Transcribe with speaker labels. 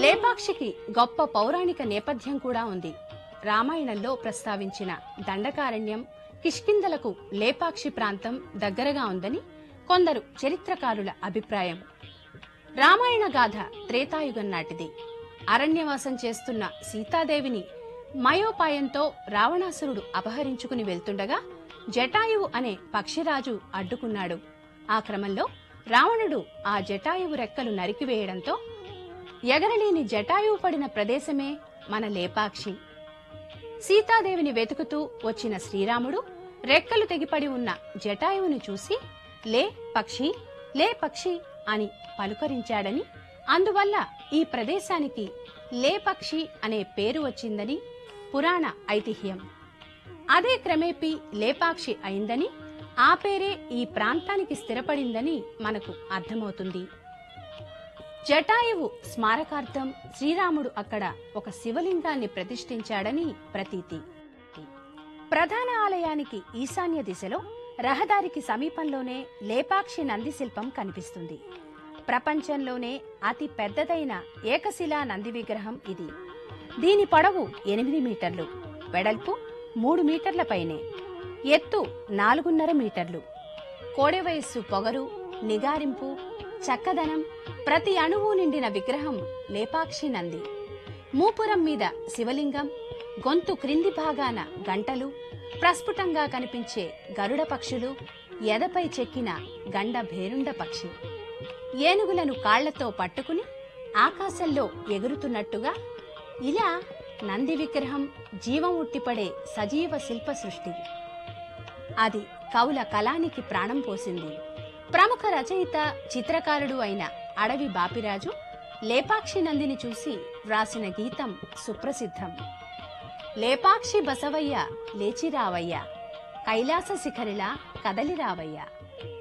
Speaker 1: లేపాక్షికి గొప్ప పౌరాణిక నేపథ్యం కూడా ఉంది రామాయణంలో ప్రస్తావించిన దండకారణ్యం కిష్కిందలకు లేపాక్షి ప్రాంతం దగ్గరగా ఉందని కొందరు చరిత్రకారుల అభిప్రాయం రామాయణ గాథ త్రేతాయుగం నాటిది అరణ్యవాసం చేస్తున్న సీతాదేవిని మయోపాయంతో రావణాసురుడు అపహరించుకుని వెళ్తుండగా జటాయువు అనే పక్షిరాజు అడ్డుకున్నాడు ఆ క్రమంలో రావణుడు ఆ జటాయువు రెక్కలు నరికివేయడంతో ఎగరలేని జటాయువు పడిన ప్రదేశమే మన లేపాక్షి సీతాదేవిని వెతుకుతూ వచ్చిన శ్రీరాముడు రెక్కలు తెగిపడి ఉన్న జటాయువుని చూసి లే పక్షి లే పక్షి అని పలుకరించాడని అందువల్ల ఈ ప్రదేశానికి లేపక్షి అనే పేరు వచ్చిందని పురాణ ఐతిహ్యం అదే క్రమేపీ లేపాక్షి అయిందని ఆ పేరే ఈ ప్రాంతానికి స్థిరపడిందని మనకు అర్థమవుతుంది జటాయువు స్మారకార్థం శ్రీరాముడు అక్కడ ఒక శివలింగాన్ని ప్రతిష్ఠించాడని ప్రతీతి ప్రధాన ఆలయానికి ఈశాన్య దిశలో రహదారికి సమీపంలోనే లేపాక్షి నంది శిల్పం కనిపిస్తుంది ప్రపంచంలోనే అతి పెద్దదైన ఏకశిలా నంది విగ్రహం ఇది దీని పొడవు ఎనిమిది మీటర్లు వెడల్పు మూడు మీటర్ల పైనే ఎత్తు నాలుగున్నర మీటర్లు కోడె వయస్సు పొగరు నిగారింపు చక్కదనం ప్రతి అణువు నిండిన విగ్రహం లేపాక్షి నంది మూపురం మీద శివలింగం గొంతు క్రింది భాగాన గంటలు ప్రస్ఫుటంగా కనిపించే గరుడ పక్షులు ఎదపై చెక్కిన గండ భేరుండ పక్షి ఏనుగులను కాళ్లతో పట్టుకుని ఆకాశంలో ఎగురుతున్నట్టుగా ఇలా నంది విగ్రహం జీవం ఉట్టిపడే సజీవ శిల్ప సృష్టి అది కవుల కళానికి ప్రాణం పోసింది ప్రముఖ రచయిత చిత్రకారుడు అయిన అడవి బాపిరాజు లేపాక్షి నందిని చూసి వ్రాసిన గీతం సుప్రసిద్ధం లేపాక్షి బసవయ్య లేచిరావయ్య కైలాస శిఖరిలా కదలిరావయ్య